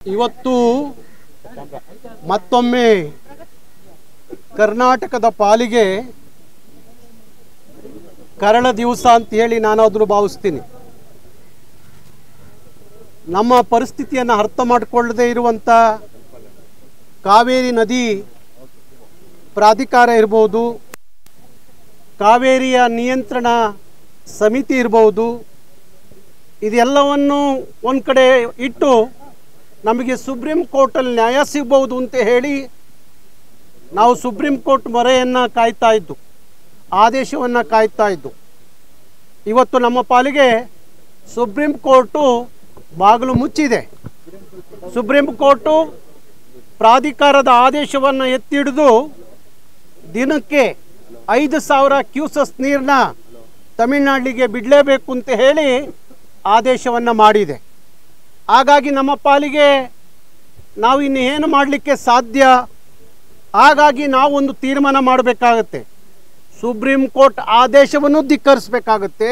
ಇವತ್ತು ಮತ್ತೊಮ್ಮೆ ಕರ್ನಾಟಕದ ಪಾಲಿಗೆ ಕರಳ ದಿವಸ ಅಂತ ಹೇಳಿ ನಾನು ಅದನ್ನು ಭಾವಿಸ್ತೀನಿ ನಮ್ಮ ಪರಿಸ್ಥಿತಿಯನ್ನು ಅರ್ಥ ಮಾಡಿಕೊಳ್ಳದೆ ಇರುವಂಥ ಕಾವೇರಿ ನದಿ ಪ್ರಾಧಿಕಾರ ಇರ್ಬೋದು ಕಾವೇರಿಯ ನಿಯಂತ್ರಣ ಸಮಿತಿ ಇರ್ಬೋದು ಇದೆಲ್ಲವನ್ನು ಒಂದು ಕಡೆ ಇಟ್ಟು ನಮಗೆ ಸುಪ್ರೀಂ ಕೋರ್ಟಲ್ಲಿ ನ್ಯಾಯ ಸಿಗ್ಬೋದು ಅಂತ ಹೇಳಿ ನಾವು ಸುಪ್ರೀಂ ಕೋರ್ಟ್ ಮೊರೆಯನ್ನು ಕಾಯ್ತಾ ಇದ್ದು ಆದೇಶವನ್ನು ಕಾಯ್ತಾ ಇದ್ದು ಇವತ್ತು ನಮ್ಮ ಪಾಲಿಗೆ ಸುಪ್ರೀಂ ಕೋರ್ಟು ಬಾಗಿಲು ಮುಚ್ಚಿದೆ ಸುಪ್ರೀಂ ಕೋರ್ಟು ಪ್ರಾಧಿಕಾರದ ಆದೇಶವನ್ನು ಎತ್ತಿ ಹಿಡಿದು ದಿನಕ್ಕೆ ಐದು ಸಾವಿರ ಕ್ಯೂಸಸ್ ನೀರನ್ನ ತಮಿಳುನಾಡಿಗೆ ಬಿಡಲೇಬೇಕು ಅಂತ ಹೇಳಿ ಆದೇಶವನ್ನು ಮಾಡಿದೆ ಹಾಗಾಗಿ ನಮ್ಮ ಪಾಲಿಗೆ ನಾವು ಇನ್ನು ಏನು ಮಾಡಲಿಕ್ಕೆ ಸಾಧ್ಯ ಹಾಗಾಗಿ ನಾವು ಒಂದು ತೀರ್ಮಾನ ಮಾಡಬೇಕಾಗತ್ತೆ ಸುಪ್ರೀಂ ಕೋರ್ಟ್ ಆದೇಶವನ್ನು ಧಿಕ್ಕರಿಸಬೇಕಾಗುತ್ತೆ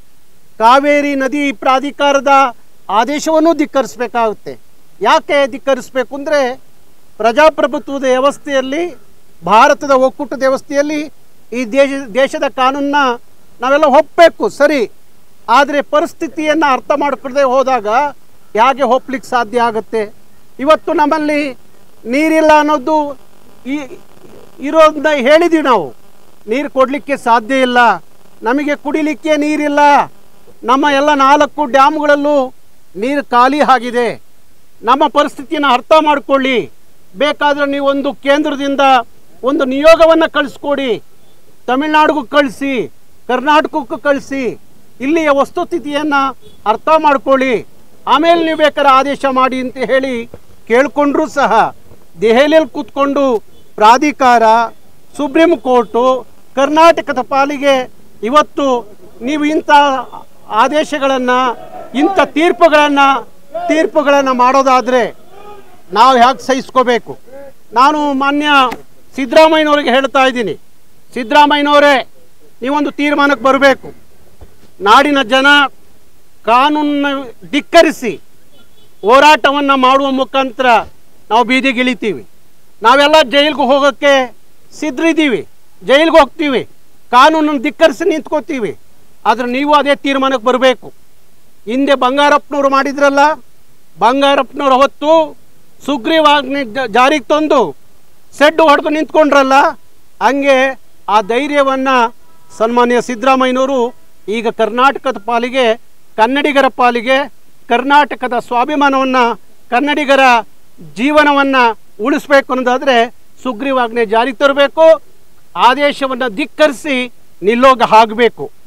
ಕಾವೇರಿ ನದಿ ಪ್ರಾಧಿಕಾರದ ಆದೇಶವನ್ನು ಧಿಕ್ಕರಿಸಬೇಕಾಗುತ್ತೆ ಯಾಕೆ ಧಿಕ್ಕರಿಸಬೇಕು ಅಂದರೆ ಪ್ರಜಾಪ್ರಭುತ್ವದ ವ್ಯವಸ್ಥೆಯಲ್ಲಿ ಭಾರತದ ಒಕ್ಕೂಟದ ವ್ಯವಸ್ಥೆಯಲ್ಲಿ ಈ ದೇಶ ದೇಶದ ಕಾನೂನನ್ನ ನಾವೆಲ್ಲ ಒಪ್ಪಬೇಕು ಸರಿ ಆದರೆ ಪರಿಸ್ಥಿತಿಯನ್ನು ಅರ್ಥ ಮಾಡ್ಕೊಳ್ಳದೆ ಹೋದಾಗ ಹೇಗೆ ಒಪ್ಲಿಕ್ಕೆ ಸಾಧ್ಯ ಆಗುತ್ತೆ ಇವತ್ತು ನಮ್ಮಲ್ಲಿ ನೀರಿಲ್ಲ ಅನ್ನೋದು ಈ ಇರೋದನ್ನ ಹೇಳಿದ್ದೀವಿ ನಾವು ನೀರು ಕೊಡಲಿಕ್ಕೆ ಸಾಧ್ಯ ಇಲ್ಲ ನಮಗೆ ಕುಡಿಲಿಕ್ಕೆ ನೀರಿಲ್ಲ ನಮ್ಮ ಎಲ್ಲ ನಾಲ್ಕು ಡ್ಯಾಮ್ಗಳಲ್ಲೂ ನೀರು ಖಾಲಿ ಆಗಿದೆ ನಮ್ಮ ಪರಿಸ್ಥಿತಿಯನ್ನು ಅರ್ಥ ಮಾಡಿಕೊಳ್ಳಿ ಬೇಕಾದರೆ ನೀವು ಒಂದು ಕೇಂದ್ರದಿಂದ ಒಂದು ನಿಯೋಗವನ್ನು ಕಳಿಸ್ಕೊಡಿ ತಮಿಳ್ನಾಡಿಗೂ ಕಳಿಸಿ ಕರ್ನಾಟಕಕ್ಕೂ ಕಳಿಸಿ ಇಲ್ಲಿಯ ವಸ್ತುಸ್ಥಿತಿಯನ್ನು ಅರ್ಥ ಮಾಡ್ಕೊಳ್ಳಿ ಆಮೇಲೆ ನೀವು ಬೇಕಾದ್ರೆ ಆದೇಶ ಮಾಡಿ ಅಂತ ಹೇಳಿ ಕೇಳಿಕೊಂಡ್ರೂ ಸಹ ದೆಹಲಿಯಲ್ಲಿ ಕೂತ್ಕೊಂಡು ಪ್ರಾಧಿಕಾರ ಸುಪ್ರೀಂ ಕೋರ್ಟು ಕರ್ನಾಟಕದ ಪಾಲಿಗೆ ಇವತ್ತು ನೀವು ಇಂಥ ಆದೇಶಗಳನ್ನು ಇಂಥ ತೀರ್ಪುಗಳನ್ನು ತೀರ್ಪುಗಳನ್ನು ಮಾಡೋದಾದರೆ ನಾವು ಹೇಗೆ ಸಹಿಸ್ಕೋಬೇಕು ನಾನು ಮಾನ್ಯ ಸಿದ್ದರಾಮಯ್ಯನವ್ರಿಗೆ ಹೇಳ್ತಾ ಇದ್ದೀನಿ ಸಿದ್ದರಾಮಯ್ಯನವರೇ ನೀವೊಂದು ತೀರ್ಮಾನಕ್ಕೆ ಬರಬೇಕು ನಾಡಿನ ಜನ ಕಾನೂನನ್ನು ಧಿಕ್ಕರಿಸಿ ಹೋರಾಟವನ್ನು ಮಾಡುವ ಮುಖಾಂತರ ನಾವು ಬೀದಿಗಿಳಿತೀವಿ ನಾವೆಲ್ಲ ಜೈಲಿಗೆ ಹೋಗೋಕ್ಕೆ ಸಿದ್ಧರಿದ್ದೀವಿ ಜೈಲಿಗೆ ಹೋಗ್ತೀವಿ ಕಾನೂನನ್ನು ಧಿಕ್ಕರಿಸಿ ನಿಂತ್ಕೋತೀವಿ ಆದರೆ ನೀವು ಅದೇ ತೀರ್ಮಾನಕ್ಕೆ ಬರಬೇಕು ಹಿಂದೆ ಬಂಗಾರಪ್ಪನವ್ರು ಮಾಡಿದ್ರಲ್ಲ ಬಂಗಾರಪ್ಪನವ್ರು ಅವತ್ತು ಸುಗ್ರೀವಾಜ್ಞೆ ಜ- ಜಾರಿಗೆ ತಂದು ಸೆಡ್ಡು ಹೊಡೆದು ನಿಂತ್ಕೊಂಡ್ರಲ್ಲ ಹಂಗೆ ಆ ಧೈರ್ಯವನ್ನು ಸನ್ಮಾನ್ಯ ಸಿದ್ದರಾಮಯ್ಯನವರು ಈಗ ಕರ್ನಾಟಕದ ಪಾಲಿಗೆ ಕನ್ನಡಿಗರ ಪಾಲಿಗೆ ಕರ್ನಾಟಕದ ಸ್ವಾಭಿಮಾನವನ್ನು ಕನ್ನಡಿಗರ ಜೀವನವನ್ನು ಉಳಿಸ್ಬೇಕು ಅನ್ನೋದಾದರೆ ಸುಗ್ರೀವಾಜ್ಞೆ ಜಾರಿಗೆ ತರಬೇಕು ಆದೇಶವನ್ನು ಧಿಕ್ಕರಿಸಿ ನಿಲ್ಲೋಗ ಆಗಬೇಕು